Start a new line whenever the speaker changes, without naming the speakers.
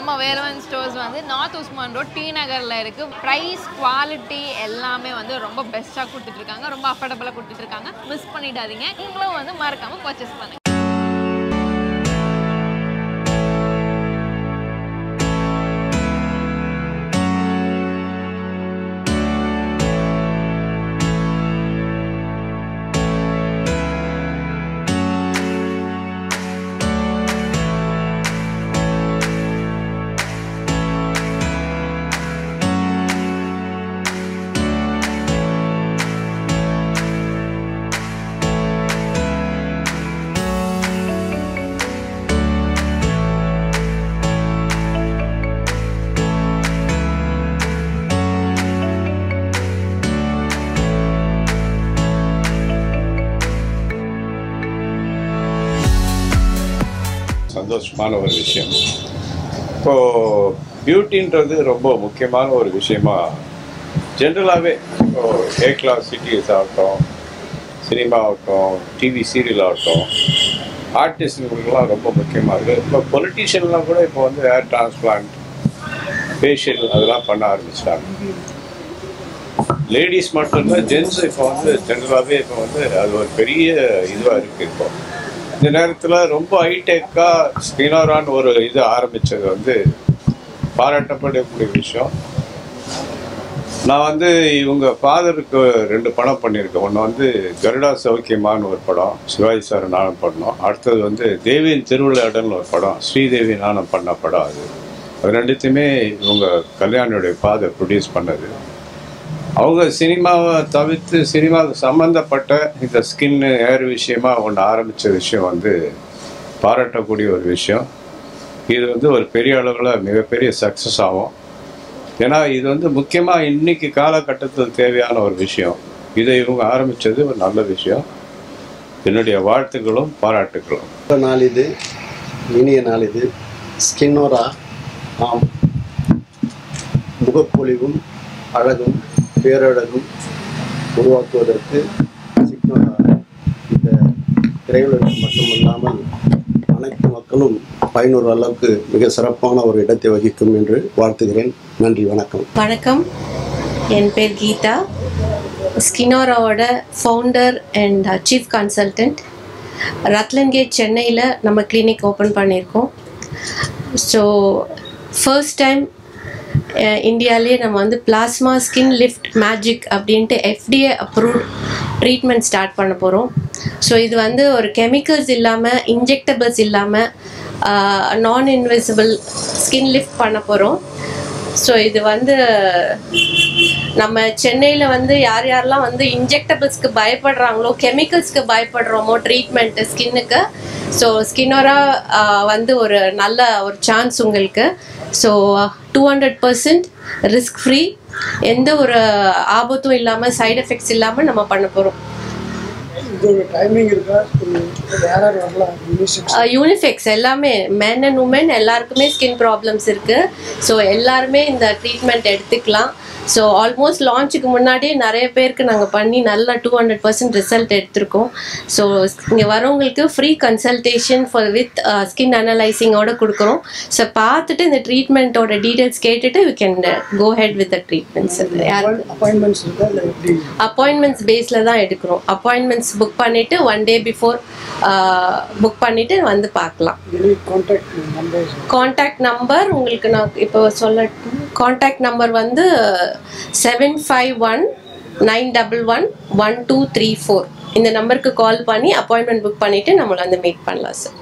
நம்ம வேலவன் ஸ்டோர்ஸ் வந்து north Usman road T நகரில் இருக்குது ப்ரைஸ் குவாலிட்டி எல்லாமே வந்து ரொம்ப பெஸ்ட்டாக கொடுத்துட்ருக்காங்க ரொம்ப அஃபோர்டபுளாக கொடுத்துட்ருக்காங்க மிஸ் பண்ணிடாதீங்க நீங்களும் வந்து மறக்காமல் பர்ச்சேஸ் பண்ணுங்க
சந்தோஷமான ஒரு விஷயம் இப்போ பியூட்டின்றது ரொம்ப முக்கியமான ஒரு விஷயமா ஜென்ரலாகவே இப்போ ஏ கிளாஸ் சிட்டிஸ் ஆகட்டும் சினிமா ஆகட்டும் டிவி சீரியல் ஆகட்டும் ஆர்டிஸ்டுங்களுக்குலாம் ரொம்ப முக்கியமாக இருக்குது இப்போ பொலிட்டீஷியன்லாம் கூட இப்போ வந்து ஹேர் டிரான்ஸ்பிளான்ட் ஃபேஷியல் அதெல்லாம் பண்ண ஆரம்பிச்சிட்டாங்க லேடிஸ் மட்டும் இல்லை ஜென்ஸ் இப்போ வந்து ஜென்ரலாகவே இப்போ வந்து அது ஒரு பெரிய இதுவாக இருக்குது இப்போ இந்த நேரத்தில் ரொம்ப ஹைடெக்காக ஸ்கினரான்னு ஒரு இது ஆரம்பித்தது வந்து பாராட்டப்படக்கூடிய விஷயம் நான் வந்து இவங்க ஃபாதருக்கு ரெண்டு படம் பண்ணியிருக்கேன் ஒன்று வந்து கருடா சௌக்கியமான்னு ஒரு படம் சிவாஜி சார் நானும் பண்ணோம் அடுத்தது வந்து தேவியின் திருவிளையாடல்னு ஒரு படம் ஸ்ரீதேவி நானும் பண்ண படம் அது அது ரெண்டுத்தையுமே இவங்க கல்யாணியுடைய ஃபாதர் ப்ரொடியூஸ் பண்ணது அவங்க சினிமாவை தவிர்த்து சினிமாவுக்கு சம்மந்தப்பட்ட இந்த ஸ்கின்னு ஹேர் விஷயமா ஒன்று ஆரம்பித்த விஷயம் வந்து பாராட்டக்கூடிய ஒரு விஷயம் இது வந்து ஒரு பெரிய அளவில் மிகப்பெரிய சக்ஸஸ் ஆகும் ஏன்னா இது வந்து முக்கியமாக இன்னைக்கு காலகட்டத்தில் தேவையான ஒரு விஷயம் இதை இவங்க ஆரம்பித்தது ஒரு நல்ல விஷயம் என்னுடைய வாழ்த்துக்களும் பாராட்டுகளும்
நல்ல நாள் இது இனிய நாள் இது ஸ்கின்னோரா ஆம் முகப்பொலிவும் அழகும் பேரழகும் உருவாக்குவதற்கு ஸ்கின்னோரா இந்த திரையுலகம் மட்டுமல்லாமல் அனைத்து மக்களும் பயனுற அளவுக்கு மிக சிறப்பான ஒரு இடத்தை வகிக்கும் என்று வாழ்த்துகிறேன் நன்றி வணக்கம்
வணக்கம் என் பேர் கீதா ஸ்கினோராவோட ஃபவுண்டர் அண்ட் சீஃப் கன்சல்டன்ட் ரத்லன்கேட் சென்னையில் நம்ம கிளினிக் ஓப்பன் பண்ணியிருக்கோம் ஸோ ஃபர்ஸ்ட் டைம் இந்தியாவிலே நம்ம வந்து பிளாஸ்மா ஸ்கின் லிஃப்ட் மேஜிக் அப்படின்ட்டு எஃப்டிஏ அப்ரூவ்ட் ட்ரீட்மெண்ட் ஸ்டார்ட் பண்ண போகிறோம் ஸோ இது வந்து ஒரு கெமிக்கல்ஸ் இல்லாமல் இன்ஜெக்டபிள்ஸ் இல்லாமல் நான் இன்விசிபிள் ஸ்கின் லிஃப்ட் பண்ண போகிறோம் ஸோ இது வந்து நம்ம சென்னையில் வந்து யார் யாரெல்லாம் வந்து இன்ஜெக்டபிள்ஸ்க்கு பயப்படுறாங்களோ கெமிக்கல்ஸ்க்கு பயப்படுறோமோ ட்ரீட்மெண்ட்டு ஸ்கின்னுக்கு ஸோ ஸ்கின்னோரா வந்து ஒரு நல்ல ஒரு சான்ஸ் உங்களுக்கு so two hundred percent risk free எந்த ஒரு ஆபத்தும் இல்லாமல் சைடு எஃபெக்ட்ஸ் இல்லாமல் நம்ம பண்ண போகிறோம்
இதோட டைமிங் இருக்கா யார் யார் வரலாம் யூனிசெக்ஸ்
யூனிஃபெக்ஸ் எல்லாமே மென் அண்ட் உமன் எல்லாருக்குமே ஸ்கின் ப்ராப்ளம்ஸ் இருக்குது ஸோ எல்லாருமே இந்த ட்ரீட்மெண்ட் எடுத்துக்கலாம் ஸோ ஆல்மோஸ்ட் லான்ச்சுக்கு முன்னாடியே நிறைய பேருக்கு நாங்கள் பண்ணி நல்ல டூ ஹண்ட்ரட் பர்சன்ட் ரிசல்ட் எடுத்திருக்கோம் ஸோ இங்கே வரவங்களுக்கு free consultation for with skin அனலைசிங்கோட கொடுக்குறோம் ஸோ பார்த்துட்டு இந்த ட்ரீட்மெண்ட்டோட டீட்டெயில்ஸ் கேட்டுட்டு we can go ahead with the treatments யாருக்கு
அப்பாயின்மெண்ட்ஸ் இருக்கா இல்லை எப்படி
அப்பாயின்மெண்ட்ஸ் பேஸில் தான் எடுக்கிறோம் அப்பாயின்மெண்ட்ஸ் புக் பண்ணிவிட்டு ஒன் டே பிஃபோர் புக் பண்ணிவிட்டு வந்து பார்க்கலாம்
any contact numbers
contact number உங்களுக்கு நான் இப்போ சொல்ல காண்டாக்ட் நம்பர் வந்து seven five one nine double one one two three four இந்த நம்பருக்கு கால் பண்ணி அப்பாயின்மெண்ட் புக் பண்ணிவிட்டு நம்மளை வந்து மீட் பண்ணலாம் சார்